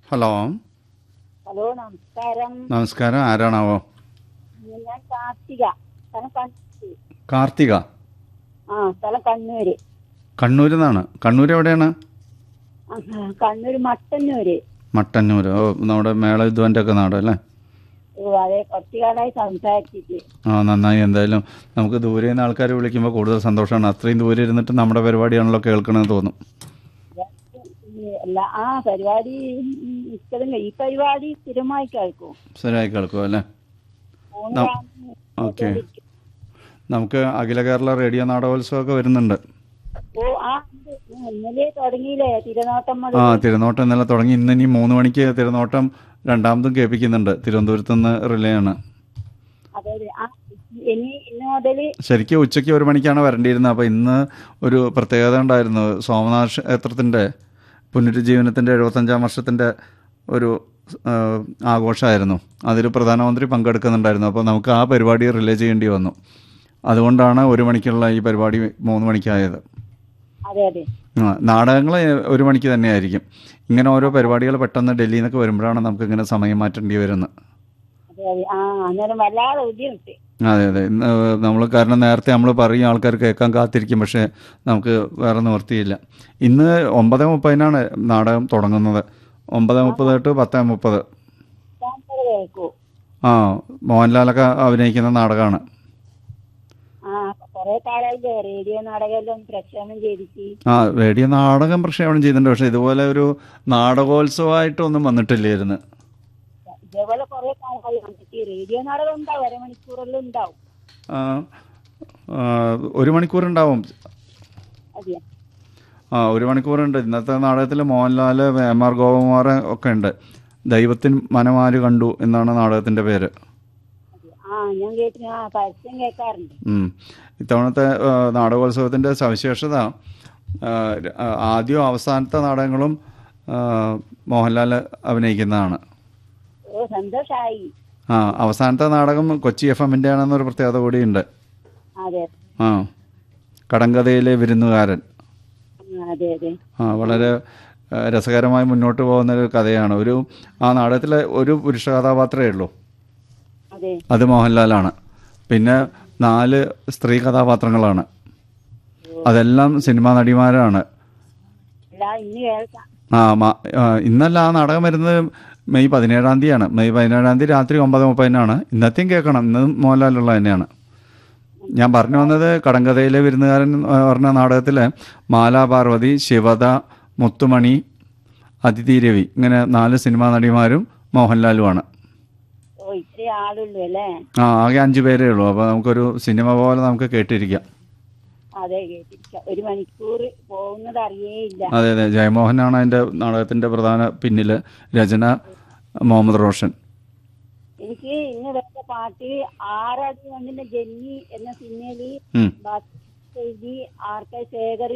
Hello hello നമസ്കാരം നമസ്കാരം ആരാണാവോ ഞാൻ കാർത്തിക സ്ഥലം കണ്ണൂര് കാർത്തിക ആ സ്ഥലം കണ്ണൂര് കണ്ണൂരിൽ നിന്നാണ് കണ്ണൂർ എവിടെയാണ് ആ, കണ്ണൂര് മട്ടന്നൂര് മട്ടന്നൂർ ഓ നമ്മുടെ മേള വിദ്വാൻ്റെ ഒക്കെ നാട് അല്ലേ ഓ അതെ കുറച്ചു കാലമായി സംസാരിച്ചിട്ട് ആ നന്നായി എന്തായാലും നമുക്ക് ദൂരെ നിന്ന് ആൾക്കാർ വിളിക്കുമ്പോൾ കൂടുതൽ സന്തോഷമാണ് അത്രയും ദൂരെ ഇരുന്നിട്ട് നമ്മുടെ പരിപാടിയാണല്ലോ കേൾക്കണമെന്ന് തോന്നും ഈ എല്ലാ ആ പരിപാടി ഇഷ്ടം ഈ പരിപാടി സ്ഥിരമായി കേൾക്കും ശരിയായി കേൾക്കും അല്ലേ മൂന്ന് നം- പ്രാവശ്യം ഓക്കെ കേട്ടോണ്ടിരിക്കും. നമുക്ക് അഖില കേരള റേഡിയോ നാടകോത്സവമൊക്കെ വരുന്നുണ്ട് ഓ ആ ഉണ്ട്. ഇന്നലെ തുടങ്ങിയില്ലേ തിരുനോട്ടം ആ മുതൽ തിരുനോട്ടം ഇന്നലെ തുടങ്ങി ഇന്ന് ഇനി മൂന്ന് മണിക്ക് തിരുനോട്ടം രണ്ടാമതും കേൾപ്പിക്കുന്നുണ്ട് തിരുവനന്തപുരത്ത് നിന്ന് റിലേ ആണ് അതെ അതെ ആ ഇനി ഇന്ന് മുതൽ ശരിക്കും ഉച്ചയ്ക്ക് ഒരു മണിക്കാണ് വരേണ്ടിയിരുന്നത് അപ്പോൾ ഇന്ന് ഒരു പ്രത്യേകത ഉണ്ടായിരുന്നു സോമനാഥ ക്ഷേത്രത്തിൻ്റെ പുനരുജ്ജീവനത്തിൻ്റെ എഴുപത്തഞ്ചാം വർഷത്തിൻ്റെ ഒരു ആ, ആഘോഷമായിരുന്നു അതിൽ പ്രധാനമന്ത്രി പങ്കെടുക്കുന്നുണ്ടായിരുന്നു അപ്പോൾ നമുക്ക് ആ പരിപാടി റിലേ ചെയ്യേണ്ടി വന്നു അതുകൊണ്ടാണ് ഒരു മണിക്കുള്ള ഈ പരിപാടി മൂന്ന് മണിക്കായത് അതെ അതെ ആ, നാടകങ്ങൾ ഒരു മണിക്ക് തന്നെയായിരിക്കും ഇങ്ങനെ ഓരോ പരിപാടികൾ പെട്ടെന്ന് ഡൽഹിയിൽ നിന്നൊക്കെ വരുമ്പോഴാണ് നമുക്ക് ഇങ്ങനെ സമയം മാറ്റേണ്ടി വരുന്നത് അതെ അതെ ആ അന്നേരം വല്ലാതെ ബുദ്ധിമുട്ട് അതെ അതെ ഇന്ന് നമ്മൾ കാരണം നേരത്തെ നമ്മൾ പറയും ആൾക്കാർ കേൾക്കാൻ കാത്തിരിക്കും പക്ഷേ നമുക്ക് വേറെ നിവൃത്തിയില്ല ഇന്ന് ഒമ്പത് മുപ്പതിനാണ് നാടകം തുടങ്ങുന്നത് ഒമ്പത് മുപ്പത് തൊട്ട് പത്ത് മുപ്പത് ഞാൻ കേൾക്കൂ ആ മോഹൻലാലൊക്കെ അഭിനയിക്കുന്ന നാടകമാണ് ആ കൊറേ കാലമായില്ലേ റേഡിയോ നാടകമെല്ലാം പ്രക്ഷേപണം ചെയ്തിട്ട് ആ റേഡിയോ നാടകം പ്രക്ഷേപണം ചെയ്യുന്നുണ്ട് പക്ഷേ ഇതുപോലെ ഒരു നാടകോത്സവമായിട്ടൊന്നും വന്നിട്ടില്ലായിരുന്നു ഇതേപോലെ കൊറേ കാലമായി വന്നിട്ട് റേഡിയോ നാടകം ഉണ്ടാവും അരമണിക്കൂറെല്ലാം ഉണ്ടാവും ആ, ആ, ഒരു മണിക്കൂർ ഉണ്ടാവും അതെ ആ ഒരു മണിക്കൂറുണ്ട് ഇന്നത്തെ നാടകത്തിൽ മോഹൻലാൽ എം ആർ ഗോപകുമാർ ഒക്കെ ഉണ്ട് ദൈവത്തിൻ മനമാര് കണ്ടു എന്നാണ് നാടകത്തിൻ്റെ പേര് അതെ ആ ഞാൻ കേട്ടിന് ആ പരസ്യം കേൾക്കാറുണ്ട് ഉം. ഇത്തവണത്തെ ആ, നാടകോത്സവത്തിൻ്റെ സവിശേഷത ആ, ആ, ആദ്യവും അവസാനത്തെ നാടകങ്ങളും ആ, മോഹൻലാൽ അഭിനയിക്കുന്നതാണ് ഓ സന്തോഷായി ആ അവസാനത്തെ നാടകം കൊച്ചി എഫ് എമ്മിൻ്റെ ആണെന്നൊരു പ്രത്യേകത കൂടിയുണ്ട് അതെ ആ കടങ്കഥയിലെ വിരുന്നുകാരൻ ആ, അതെ അതെ ആ വളരെ ആ, രസകരമായി മുന്നോട്ട് പോകുന്ന ഒരു കഥയാണ് ഒരു ആ നാടകത്തിലെ ഒരു പുരുഷ കഥാപാത്രമേ ഉള്ളൂ അതെ അത് മോഹൻലാലാണ് പിന്നെ നാല് സ്ത്രീ കഥാപാത്രങ്ങളാണ് അതെല്ലാം സിനിമാ നടിമാരാണ് അല്ല ഇന്ന് കേൾക്കാം ആ മ- ആ, ഇന്നല്ല ആ നാടകം വരുന്നത് മെയ് പതിനേഴാം തീയതിയാണ് മെയ് പതിനേഴാം തീയതി രാത്രി ഒമ്പത് മുപ്പതിനാണ് ഇന്നത്തെയും കേൾക്കണം ഇന്ന് മോഹൻലാലുള്ള തന്നെയാണ് ഞാൻ പറഞ്ഞു വന്നത് കടങ്കഥയിലെ വിരുന്നുകാരൻ ആ, പറഞ്ഞ നാടകത്തിലെ മാലാ പാർവതി ശിവത മുത്തുമണി അതിഥി രവി ഇങ്ങനെ നാല് സിനിമാ നടിമാരും മോഹൻലാലുമാണ് ഓ ഇത്രേ ആളുള്ളൂ അല്ലേ ആ ആകെ അഞ്ച് പേരേ ഉള്ളൂ അപ്പോൾ നമുക്കൊരു സിനിമ പോലെ നമുക്ക് കേട്ടിരിക്കാം അതെ കേട്ടിരിക്കാം ഒരു മണിക്കൂർ പോകുന്നത് അറിയേയില്ല അതെ അതെ ജയമോഹനാണ് അതിൻ്റെ നാടകത്തിൻ്റെ പ്രധാന പിന്നിൽ രചന മുഹമ്മദ് റോഷൻ എനിക്ക് ഇന്ന് വേണ്ട പാട്ട് ആറടി മണ്ണിന്റെ ജന്മി എന്ന സിനിമയില് ഉം. എഴുതി ആർ കെ ശേഖർ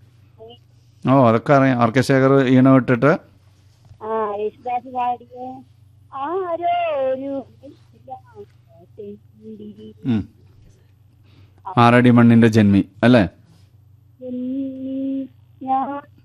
ഓ അതൊക്കെ അറിയാം ആർ കെ ശേഖർ ഈണം ഇട്ടിട്ട് ആ യേശുദാസ് പാടിയ ആരോ ഒരു ഉം. ആറടി മണ്ണിൻ്റെ ജന്മി അല്ലേ ജന്മി ഞാൻ